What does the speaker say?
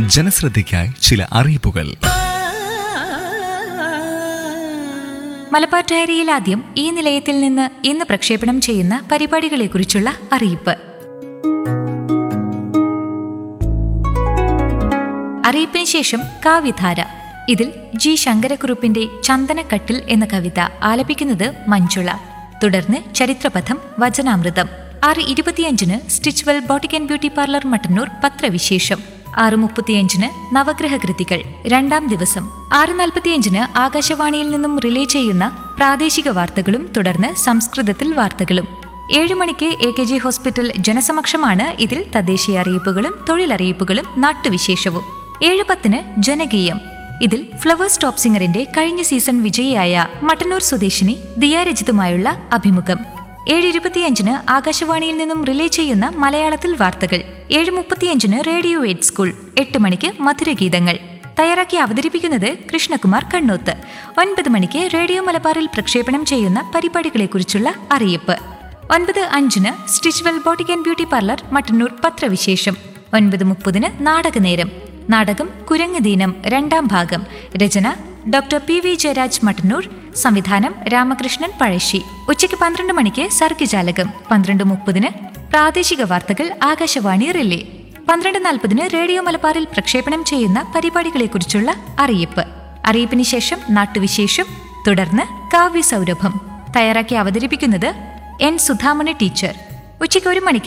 ജനശ്രദ്ധയ്ക്കായി ചില അറിയിപ്പുകൾ മലബാർ ഡയറിയിൽ ആദ്യം ഈ നിലയത്തിൽ നിന്ന് ഇന്ന് പ്രക്ഷേപണം ചെയ്യുന്ന പരിപാടികളെക്കുറിച്ചുള്ള അറിയിപ്പ് അറിയിപ്പിന് ശേഷം കാവ്യധാര ഇതിൽ ജി ശങ്കരക്കുറുപ്പിന്റെ ചന്ദനക്കട്ടിൽ എന്ന കവിത ആലപിക്കുന്നത് മഞ്ജുള തുടർന്ന് ചരിത്രപഥം വചനാമൃതം ആറ് ഇരുപത്തിയഞ്ചിന് Stitchwell boutique and beauty parlour Mattannur പത്രവിശേഷം ആറ് മുപ്പത്തിയഞ്ചിന് നവഗ്രഹ കൃതികൾ രണ്ടാം ദിവസം ആറ് നാൽപ്പത്തിയഞ്ചിന് ആകാശവാണിയിൽ നിന്നും റിലേ ചെയ്യുന്ന പ്രാദേശിക വാർത്തകളും തുടർന്ന് സംസ്കൃതത്തിൽ വാർത്തകളും ഏഴ് മണിക്ക് എ കെ ജി ഹോസ്പിറ്റൽ ജനസമക്ഷമാണ് ഇതിൽ തദ്ദേശീയ അറിയിപ്പുകളും തൊഴിലറിയിപ്പുകളും നാട്ടുവിശേഷവും ഏഴ് പത്തിന് ജനകീയം ഇതിൽ ഫ്ലവേഴ്സ് ടോപ്പ് സിംഗറിന്റെ കഴിഞ്ഞ സീസൺ വിജയിയായ മട്ടന്നൂർ സ്വദേശിനി ദിയാരജിത്തുമായുള്ള അഭിമുഖം ഏഴ് ഇരുപത്തിയഞ്ചിന് ആകാശവാണിയിൽ നിന്നും റിലേ ചെയ്യുന്ന മലയാളത്തിൽ വാർത്തകൾ ഏഴ് മുപ്പത്തിയഞ്ചിന് റേഡിയോ എയ്ഡ് സ്കൂൾ എട്ട് മണിക്ക് മധുരഗീതങ്ങൾ തയ്യാറാക്കി അവതരിപ്പിക്കുന്നത് കൃഷ്ണകുമാർ കണ്ണൂത്ത് ഒൻപത് മണിക്ക് റേഡിയോ മലബാറിൽ പ്രക്ഷേപണം ചെയ്യുന്ന പരിപാടികളെക്കുറിച്ചുള്ള അറിയിപ്പ് ഒൻപത് അഞ്ചിന് Stitchwell boutique and beauty parlour Mattannur പത്രവിശേഷം ഒൻപത് മുപ്പതിന് നാടകനേരം നാടകം കുരങ്ങുദീനം രണ്ടാം ഭാഗം രചന doctor P V Jayaraj Mattannur സംവിധാനം രാമകൃഷ്ണൻ പഴശ്ശി ഉച്ചയ്ക്ക് പന്ത്രണ്ട് മണിക്ക് സർഗജാലകം പന്ത്രണ്ട് മുപ്പതിന് പ്രാദേശിക വാർത്തകൾ ആകാശവാണി റിലേ പന്ത്രണ്ട് നാൽപ്പതിന് റേഡിയോ മലബാറിൽ പ്രക്ഷേപണം ചെയ്യുന്ന പരിപാടികളെക്കുറിച്ചുള്ള അറിയിപ്പ് അറിയിപ്പിന് ശേഷം നാട്ടുവിശേഷം തുടർന്ന് കാവ്യസൗരഭം തയ്യാറാക്കി അവതരിപ്പിക്കുന്നത് എൻ സുധാമണി ടീച്ചർ ഉച്ചയ്ക്ക് ഒരു മണിക്ക്